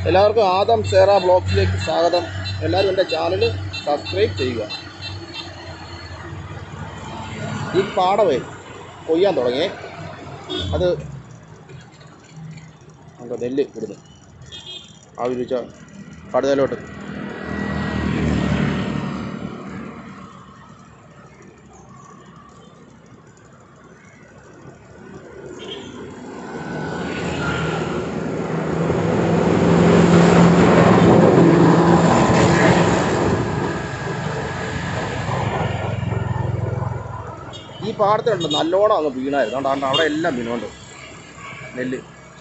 എല്ലാവർക്കും ആദം സേറ ബ്ലോഗ്സിലേക്ക് സ്വാഗതം എല്ലാവരും എൻ്റെ ചാനൽ സബ്സ്ക്രൈബ് ചെയ്യുക ഈ പാടവേ കൊയ്യാൻ തുടങ്ങിയേ അത് എന്താ നെല്ല് ഇടുന്നു ആവി വെച്ച കടുതലോട്ട് ഈ പാടത്തിലുണ്ട് നല്ലോണം അങ്ങ് വീണായിരുന്നു അതുകൊണ്ട് അവിടെ എല്ലാം വീണുണ്ട് നെല്ല്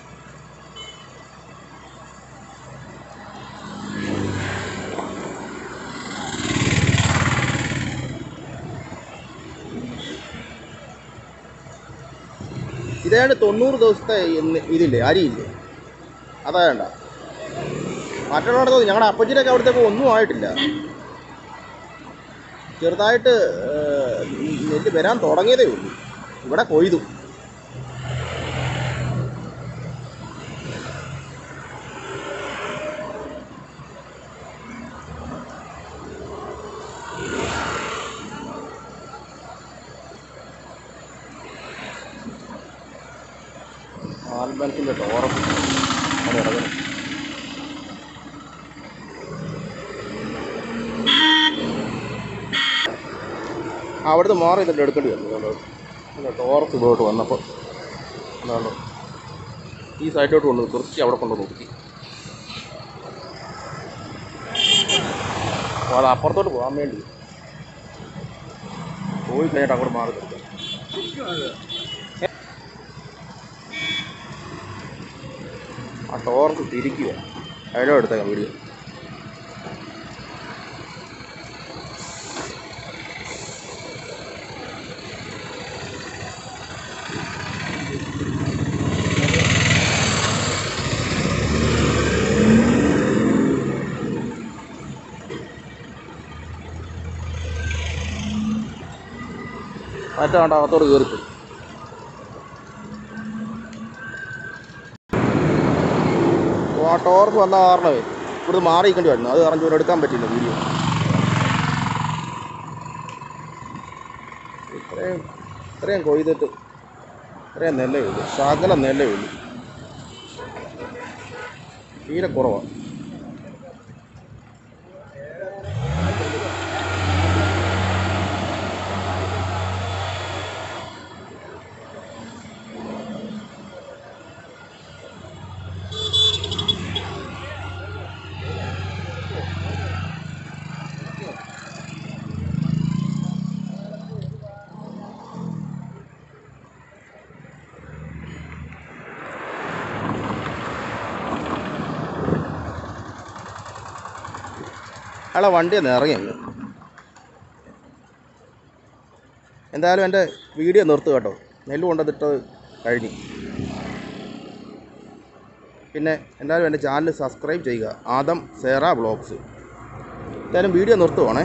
ഇതേണ്ട് തൊണ്ണൂറ് ദിവസത്തെ ഇന്ന് ഇതില്ലേ അരിയില്ലേ അതാ വേണ്ട മറ്റുള്ളവരുടെ തോന്നി ഞങ്ങളുടെ അപ്പച്ചിൻ്റെയൊക്കെ അവിടുത്തെ ഒന്നും ആയിട്ടില്ല ചെറുതായിട്ട് ഏഹ്, നെല്ല് വരാൻ തുടങ്ങിയതേ ഉള്ളൂ ഇവിടെ കൊയ്തു ആൽബൻസിൻ്റെ ടോറം അവിടെ ഇറങ്ങുന്നു ആ, അവിടുന്ന് മാറി എന്നിട്ട് എടുക്കേണ്ടി വന്നു അതുകൊണ്ട് പിന്നെ ടോറസ് ഇവിടോട്ട് വന്നപ്പോൾ എന്താണ് ഈ സൈഡിലോട്ട് കൊണ്ട് കുറച്ച് അവിടെ കൊണ്ട് നോക്കി അപ്പോൾ അത് അപ്പുറത്തോട്ട് പോകാൻ വേണ്ടി പോയി കഴിഞ്ഞിട്ട് അങ്ങോട്ട് മാറി കൊടുക്കാം ആ ടോർച്ച് തിരിക്കുക അതിലോ എടുത്തേക്കാം വീഡിയോ മറ്റേ കണ്ട അകത്തോട് കയറിപ്പോയി അപ്പോൾ ആ ടോർക്ക് വന്ന കാരണമേ ഇവിടുന്ന് മാറിയിക്കേണ്ടി വരുന്നു അത് കാരണം ഇവരെ എടുക്കാൻ പറ്റില്ല വീഡിയോ ഇത്രയും ഇത്രയും കൊയ്തിട്ട് ഇത്രയും നെല്ലേ ഉള്ളൂ ശകലം നെല്ലേ ഉള്ളൂ തീരെ കുറവാണ് അയാളെ വണ്ടി ഒന്ന് ഇറങ്ങി അങ്ങ് എന്തായാലും എൻ്റെ വീഡിയോ നിർത്തുക കേട്ടോ നെല്ല് കൊണ്ടുവന്നിട്ടത് കഴിഞ്ഞു പിന്നെ എന്തായാലും എൻ്റെ ചാനൽ സബ്സ്ക്രൈബ് ചെയ്യുക ആദം സേറ ബ്ലോഗ്സ് എന്തായാലും വീഡിയോ നിർത്തുവാണേ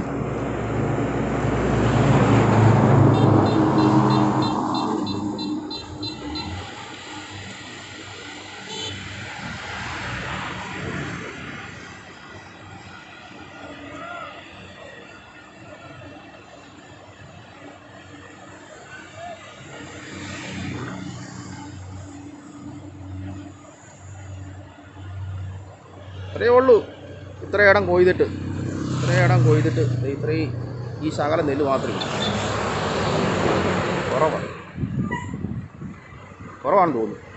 ഇത്രയേ ഉള്ളൂ ഇത്ര ഇടം കൊയ്തിട്ട് ഇത്ര ഇടം കൊയ്തിട്ട് ദേ ഇത്രയും ഈ ശകല നെല്ല് മാത്രമേ ഉള്ളൂ. കുറവാണ് കുറവാണെന്ന് തോന്നുന്നു